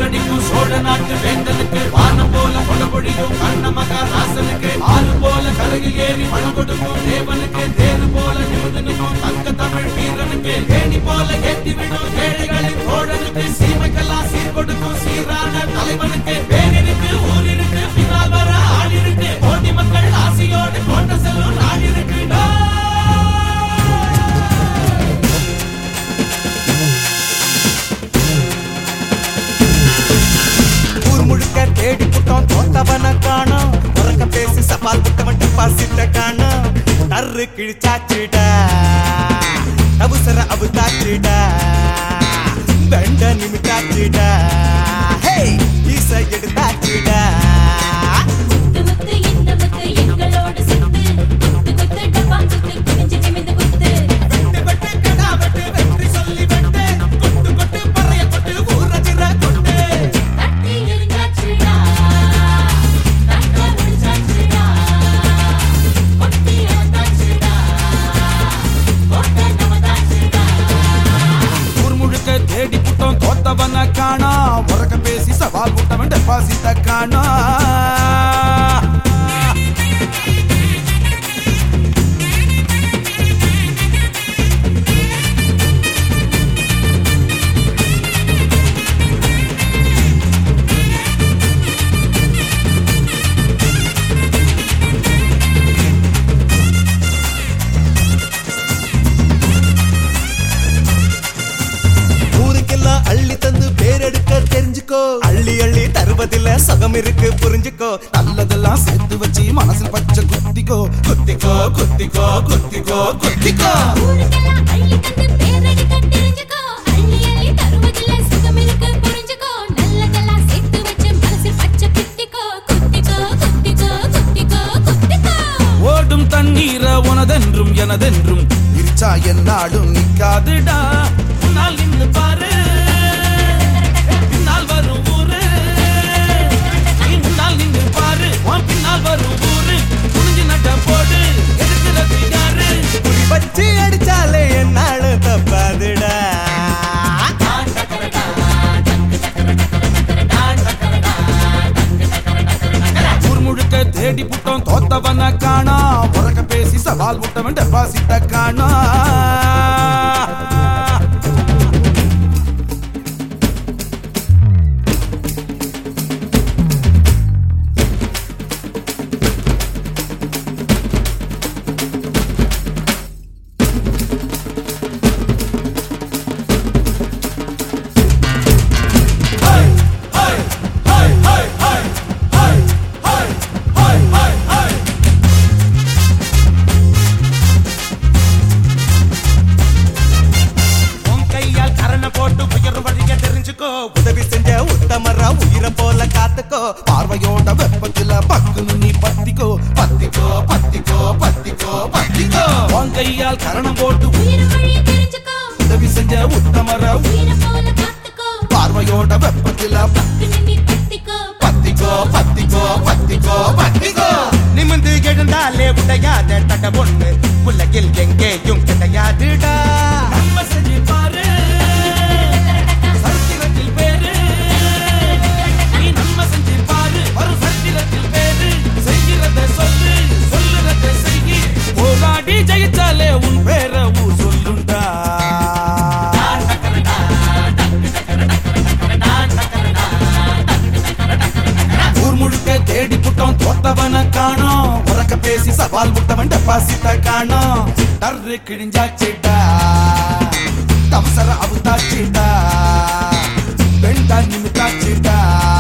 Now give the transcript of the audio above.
போரடிக்கும் சோழ நாட்டு வேந்தனுக்கு வானம் போல கொடபொழியும் கண்ண மகாராசனுக்கு ஆறு போல கரையில் ஏறி பணம் கொடுக்கும் தேவனுக்கு தேரு போல நிமிர்ந்து நிற்கும் தங்க தமிழ் வீரனுக்கு தேனி போல ஏற்றி விடும் ஏழைகளின் தோழனுக்கு சீமைக்கெல்லாம் சீர் கொடுக்கும் சீரான தலைவனுக்கு பேரிருக்கு ஊரிருக்கு பின்னால் வர ஆள் இருக்கு கோடி மக்கள் ஆசையோடு கோட்ட செல்லும் நாள் இருக்கு ஊர் முழுக்க தேடி புட்டோம் தோத்தவன காணோம் உறக்க பேசி சவால் விட்டவன் டெபாசிட்ட காணோம் டர்ரு கிழிச்சாச்சுடா அவசர அவுத்தாச்சுடா வெண்ட நிமிட்டாச்சுடா ஹே ஈச எடுத்தாச்சுடா முத்து முத்து இந்த முத்து எங்களோடு சித்து குத்து குத்து டப்பா குத்து குனிஞ்சு நிமிந்து குத்து வெட்டு வெட்டு கடா வெட்டு வெற்றி சொல்லி வெட்டு கொட்டு கொட்டு பறைய கொட்டு ஊரஜிர கொட்டு தட்டி எரிஞ்சாச்சுடா தட்ட முடிச்சாச்சுடா கொட்டி எடுத்தாச்சுடா கொட்ட நமதாச்சுடா ஊர் முழுக்க தேடி புட்டோம் தோத்தவன காணா உறக்க பேசி சவால் விட்டவன் டெபாசிட்ட காணா ஊருக்கெல்லாம் அள்ளி தந்து பேரெடுக்க தெரிஞ்சுக்கோ அள்ளி அள்ளி தருவதில்ல சுகம் இருக்கு புரிஞ்சுக்கோ நல்லதெல்லாம் சேர்த்து வச்சு மனசில் பச்சை குத்திக்கோ குத்திக்கோ குத்திக்கோ குத்திக்கோ குத்திக்கோ ஊருக்கெல்லாம் அள்ளி தந்து பேரெடுக்க தெரிஞ்சுக்கோ அள்ளி அள்ளி தருவதில்ல சுகம் இருக்கு புரிஞ்சுக்கோ நல்லதெல்லாம் சேர்த்து வச்சு மனசில் பச்சை குத்திக்கோ குத்திக்கோ குத்திக்கோ குத்திக்கோ குத்திக்கோ ஓடும் தண்ணீர உனதென்றும் எனதென்றும் இருச்சா என்னாடும் நிக்காதுடா முன்னால் நின்னு பாரு பின்னால் வரும் ஊரு நீ முன்னால் நின்னு பாரு உன் பின்னால் வரும் ஊரு குனிஞ்சு நட்ட போடு எதிர்க்கிறது யாரு புடி வச்சு அடிச்சாலே என்னால தப்பாதுடா ஊர் முழுக்க தேடி புட்டோம் தோத்தவன காணா உறக்க பேசி சவால் விட்டவன் டெபாசிட்ட காணா உன் கையால் கரணை போட்டு உயர் வழிய தெரிஞ்சுக்கோ உதவி செஞ்ச உத்தமரா உயிரை போல காத்துக்கோ பார்வையோட வெப்பத்துல பக்குன்னு நீ பத்திக்கோ பத்திக்கோ பத்திக்கோ பத்திக்கோ பத்திக்கோ உன் கையால் கரணம் போட்டு உயிர் வழி தெரிஞ்சுக்கோ உதவி செஞ்ச உத்தமர உயிரை போல காத்துக்கோ பார்வையோட வெப்பத்துல பக்குன்னு நீ பத்திக்கோ பத்திக்கோ பத்திக்கோ பத்திக்கோ பத்திக்கோ நிமிந்து எழுந்தாலே உடையாத தட ஒண்ணு உலகில் எங்கேயும் கிடையாதுடா நம்ம செஞ்சு பாரு சரித்திரத்தில் பேரு நீ நம்ம செஞ்சு பாரு வரும் சரித்திரத்தில் பேரு செய்கிறத சொல்லு சொல்லுறத செய்யி போராடி ஜெயிச்சாலே உன் பேர ஊர் சொல்லுண்டா ஊர் முழுக்க தேடி புட்டோம் தோத்தவன காணோம் உறக்க பேசி சவால் விட்டவன் டெபாசிட்ட காணோம் டர்ரு கிழிஞ்சாச்சிட்டா தவசர அவுத்தாச்சிட்டா பெண்டா நிமித்தாச்சிட்டா